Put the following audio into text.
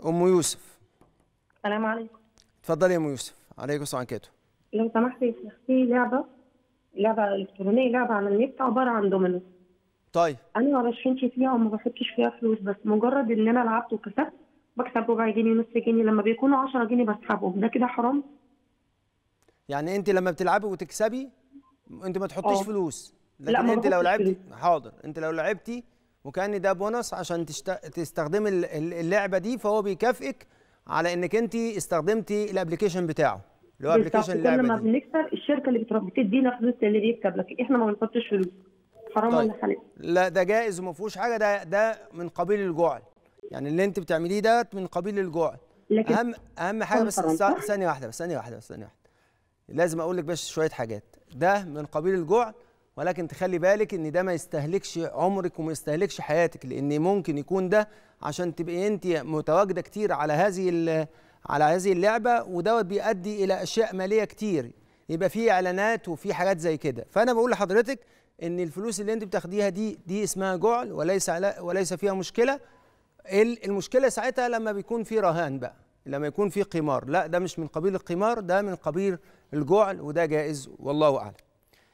ام يوسف السلام عليكم اتفضلي يا ام يوسف عليكم السلام عليكم لو سمحت يا شيخ في لعبة لعبة إلكترونية لعبة على النت عبارة عن دومينو طيب أنا ما بشحنش فيها وما بحطش فيها فلوس بس مجرد إن أنا لعبت وكسبت بكسب ربع جنيه نص جنيه لما بيكونوا 10 جنيه بسحبهم ده كده حرام؟ يعني انت لما بتلعبي وتكسبي انت ما تحطيش اه. فلوس لا، لكن ما انت لو بحطش لعبتي حاضر انت لو لعبتي وكان ده بونص عشان تشت... تستخدمي ال- ال- اللعبه دي فهو بيكافئك على انك انت استخدمتي الابلكيشن بتاعه اللي هو بالظبط ابلكيشن كل ما اللعبه دي بنكسب الشركة اللي بتروح بتدينا فلوس اللي بيكسب لكن إحنا ما بنحطش فلوس حرام طيب. ولا حلال؟ لا ده جائز وما فيهوش حاجه ده ده من قبيل الجعل يعني اللي انت بتعمليه ده من قبيل الجعل لكن اهم اهم حاجه بس حرام، ث- صح؟ ثانيه واحده بس ثانيه واحده بس ثانيه واحده لازم اقول لك بس شويه حاجات ده من قبيل الجوع ولكن تخلي بالك ان ده ما يستهلكش عمرك وما يستهلكش حياتك لان ممكن يكون ده عشان تبقي انت متواجده كتير على هذه ال- على هذه اللعبه ودوت بيؤدي الى اشياء ماليه كتير يبقى في اعلانات وفي حاجات زي كده فانا بقول لحضرتك ان الفلوس اللي انت بتاخديها دي دي اسمها جعل وليس علا- وليس فيها مشكله ال- المشكله ساعتها لما بيكون في رهان بقى لما يكون في قمار لا ده مش من قبيل القمار ده من قبيل الجعل وده جائز والله اعلم